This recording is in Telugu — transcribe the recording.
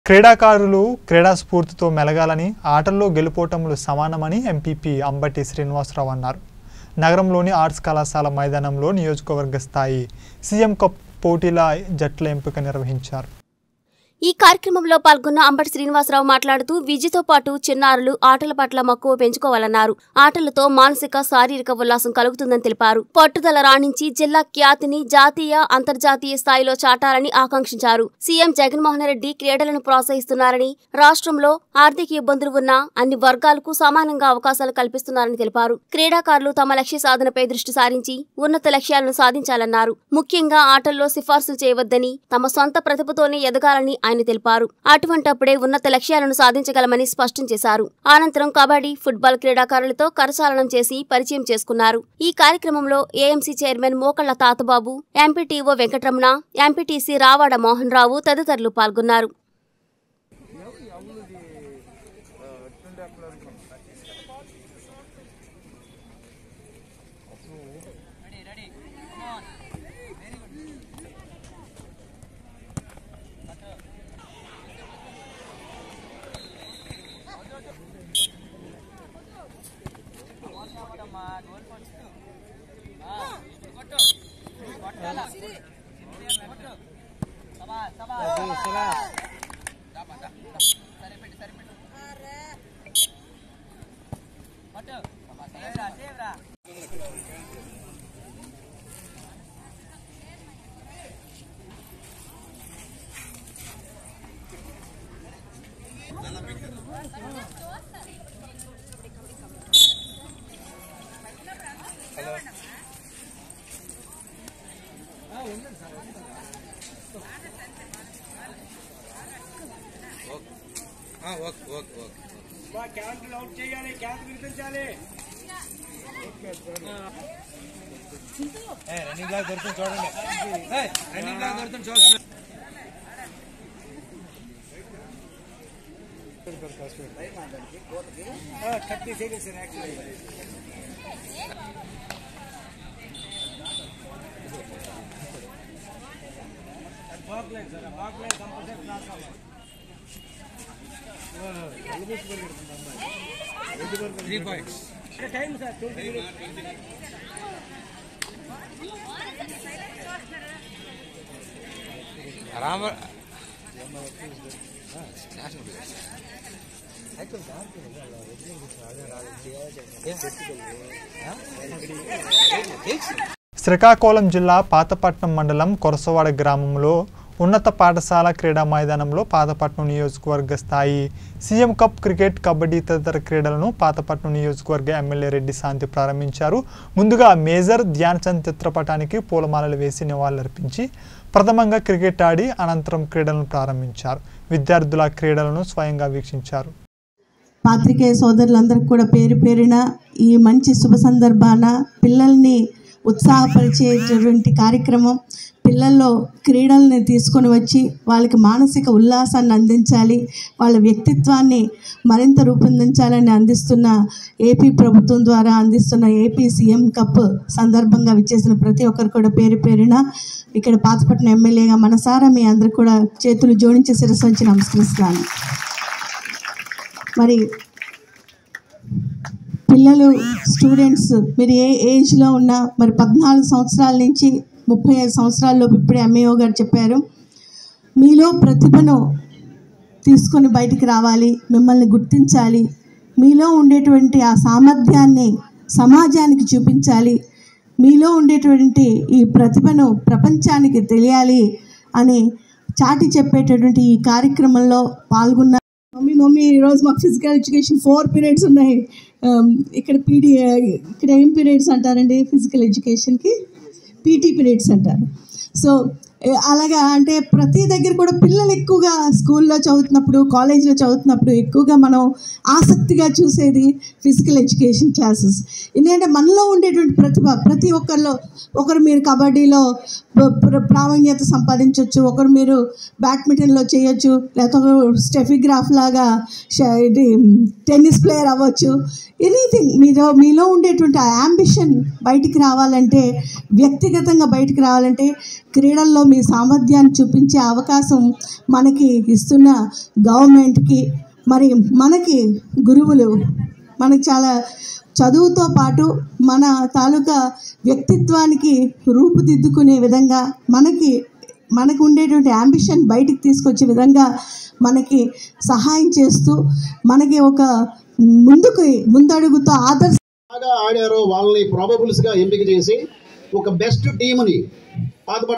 క్రీడాకారులు క్రీడా స్ఫూర్తితో మెలగాలని ఆటల్లో గెలుపోటములు సమానమని ఎంపీపీ అంబటి శ్రీనివాసరావు అన్నారు నగరంలోని ఆర్ట్స్ కళాశాల మైదానంలో నియోజకవర్గ స్థాయి సీఎం కప్ పోటీల జట్ల ఎంపిక నిర్వహించారు ఈ కార్యక్రమంలో పాల్గొన్న అంబటి శ్రీనివాసరావు మాట్లాడుతూ విద్యతో పాటు చిన్నారులు ఆటల పట్ల మక్కువ పెంచుకోవాలన్నారు ఆటలతో మానసిక శారీరక ఉల్లాసం కలుగుతుందని తెలిపారు పట్టుదల రాణించి జిల్లా ఖ్యాతిని జాతీయ అంతర్జాతీయ స్థాయిలో చాటాలని ఆకాంక్షించారు సీఎం జగన్మోహన్ రెడ్డి క్రీడలను ప్రోత్సహిస్తున్నారని రాష్ట్రంలో ఆర్థిక ఇబ్బందులు ఉన్నా అన్ని వర్గాలకు సమానంగా అవకాశాలు కల్పిస్తున్నారని తెలిపారు క్రీడాకారులు తమ లక్ష్య సాధనపై దృష్టి సారించి ఉన్నత లక్ష్యాలను సాధించాలన్నారు ముఖ్యంగా ఆటల్లో సిఫార్సులు చేయవద్దని తమ సొంత ప్రతిభతోనే ఎదగాలని ఆయన తెలిపారు అటువంటప్పుడే ఉన్నత లక్ష్యాలను సాధించగలమని స్పష్టం చేశారు అనంతరం కబడ్డీ ఫుట్బాల్ క్రీడాకారులతో కరచాలనం చేసి పరిచయం చేసుకున్నారు ఈ కార్యక్రమంలో AMC chairman Mokalla Tatababu MPTO Venkataramana MPTC Ravada Mohan Rao తదితరులు పాల్గొన్నారు ఓకే ఓకే ఓకే మా క్యాంపులు అవుట్ చేయాలి క్యాంప్ వినిపించాలి రన్నింగ్ లాగా దొరుకుతుంది చూడండి రన్నింగ్ లాగా దొరుకుతుంది చూడండి thirty seconds actually backline sir backline compulsory class అవ్వాలి three points time sir twenty రామ శ్రీకాకుళం జిల్లా పాతపట్నం మండలం కొరసవాడ గ్రామంలో ఉన్నత పాఠశాల క్రీడా మైదానంలో పాతపట్నం నియోజకవర్గ స్థాయి సీఎం కప్ క్రికెట్ కబడ్డీ తదితర క్రీడలను పాతపట్నం నియోజకవర్గ ఎమ్మెల్యే రెడ్డి శాంతి ప్రారంభించారు ముందుగా మేజర్ ధ్యాన్ చంద్ చిత్రపటానికి పూలమాలలు వేసి నివాళులర్పించి ప్రథమంగా క్రికెట్ ఆడి అనంతరం క్రీడలను ప్రారంభించారు విద్యార్థుల క్రీడలను స్వయంగా వీక్షించారు పాత్రికేయ సోదరులందరికీ కూడా పేరు పేరిన ఈ మంచి శుభ సందర్భాన పిల్లల్ని ఉత్సాహపరిచేటటువంటి కార్యక్రమం పిల్లల్లో క్రీడల్ని తీసుకొని వచ్చి వాళ్ళకి మానసిక ఉల్లాసాన్ని అందించాలి వాళ్ళ వ్యక్తిత్వాన్ని మరింత రూపొందించాలని అందిస్తున్న ఏపీ ప్రభుత్వం ద్వారా అందిస్తున్న ఏపీ సీఎం కప్ సందర్భంగా విచ్చేసిన ప్రతి ఒక్కరు కూడా పేరు పేరిన ఇక్కడ పాతపట్నం ఎమ్మెల్యేగా మనసారా మీ అందరు కూడా చేతులు జోడించి శిరస్సు వచ్చి నమస్కరిస్తున్నాను మరి పిల్లలు స్టూడెంట్స్ మీరు ఏ ఏజ్లో ఉన్నా మరి పద్నాలుగు సంవత్సరాల నుంచి ముప్పై ఐదు సంవత్సరాల్లోపు ఇప్పుడే ఎంఏఓ గారు చెప్పారు మీలో ప్రతిభను తీసుకొని బయటికి రావాలి మిమ్మల్ని గుర్తించాలి మీలో ఉండేటువంటి ఆ సామర్థ్యాన్ని సమాజానికి చూపించాలి మీలో ఉండేటువంటి ఈ ప్రతిభను ప్రపంచానికి తెలియాలి అని చాటి చెప్పేటటువంటి ఈ కార్యక్రమంలో పాల్గొన్న మమ్మీ మమ్మీ ఈరోజు మాకు ఫిజికల్ ఎడ్యుకేషన్ ఫోర్ పీరియడ్స్ ఉన్నాయి Um, ఇక్కడ పీడి ఇక్కడ ఏం పీరియడ్స్ అంటారండి ఫిజికల్ ఎడ్యుకేషన్కి పీటీ పీరియడ్స్ అంటారు సో ఏ, అలాగా అంటే ప్రతి దగ్గర కూడా పిల్లలు ఎక్కువగా స్కూల్లో చదువుతున్నప్పుడు కాలేజీలో చదువుతున్నప్పుడు ఎక్కువగా మనం ఆసక్తిగా చూసేది ఫిజికల్ ఎడ్యుకేషన్ క్లాసెస్ ఎందుకంటే మనలో ఉండేటువంటి ప్రతిభ ప్రతి ఒక్కరిలో ఒకరు మీరు కబడ్డీలో ప్ర- ప్ర- ప్రావీణ్యత సంపాదించవచ్చు ఒకరు మీరు బ్యాడ్మింటన్లో చేయొచ్చు లేకపోతే ఒకరు స్టెఫిగ్రాఫ్ లాగా ష- ఇది టెన్నిస్ ప్లేయర్ అవ్వచ్చు ఎనీథింగ్ మీలో మీలో ఉండేటువంటి ఆ యాంబిషన్ బయటికి రావాలంటే వ్యక్తిగతంగా బయటికి రావాలంటే క్రీడల్లో మీ సామర్థ్యాన్ని చూపించే అవకాశం మనకి ఇస్తున్న గవర్నమెంట్కి మరి మనకి గురువులు మనకి చాలా చదువుతో పాటు మన తాలూకా వ్యక్తిత్వానికి రూపుదిద్దుకునే విధంగా మనకి మనకు ఉండేటువంటి యాంబిషన్ బయటికి తీసుకొచ్చే విధంగా మనకి సహాయం చేస్తూ మనకి ఒక ముందుకు ముందడుగుతో ఆదర్శ బాగా ఆడారో వాళ్ళని ప్రాబబుల్స్ గా ఎంపిక చేసి ఒక బెస్ట్ టీంని పాత